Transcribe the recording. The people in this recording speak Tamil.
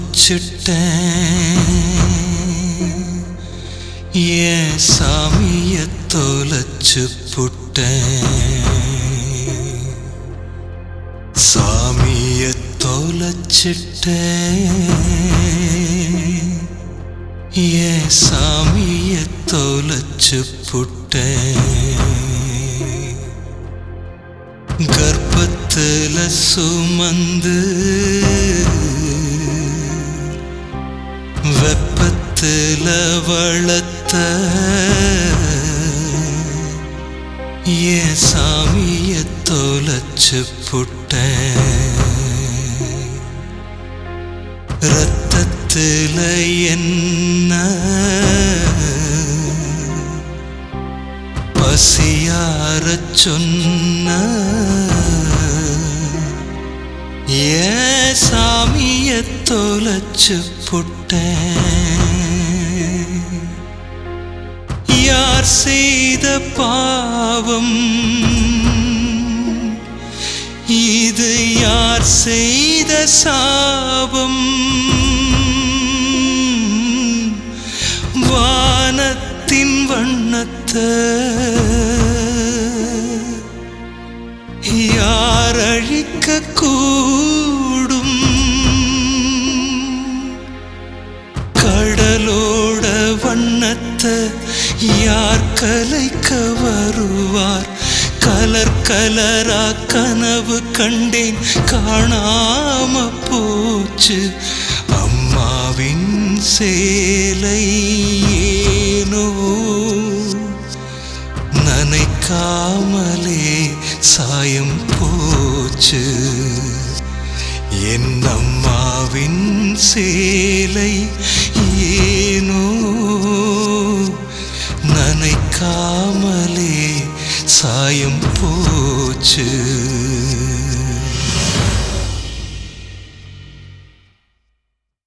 தொலைச்சிட்டேன் ஏன் சாமிய தொலைச்சு புட்டேன் சாமிய தொலைச்சிட்டேன் ஏன் சாமிய தொலைச்சு புட்டேன் கர்ப்பத்துல சுமந்து வெப்பத்துல வளர்த்த ஏன் சாமிய தொலைச்சு புட்டேன் ரத்தத்துல என்ன பசியாரச் சொன்ன ஏன் சாமிய தொலைச்சு புட்டேன் யார் செய்த பாவம் இது யார் செய்த சாபம் வானத்தின் வண்ணத்தை யார் அழிக்க கூடும் கடலோட வண்ணத்தை யார் கலைக்க வருவார் கலர் கலரா கனவு கண்டேன் காணாம போச்சு அம்மாவின் சேலை ஏனோ நனைக்காமலே சாயம் போச்சு என் அம்மாவின் சேலை ஏனோ நனைக்காமலே சாயம் போச்சு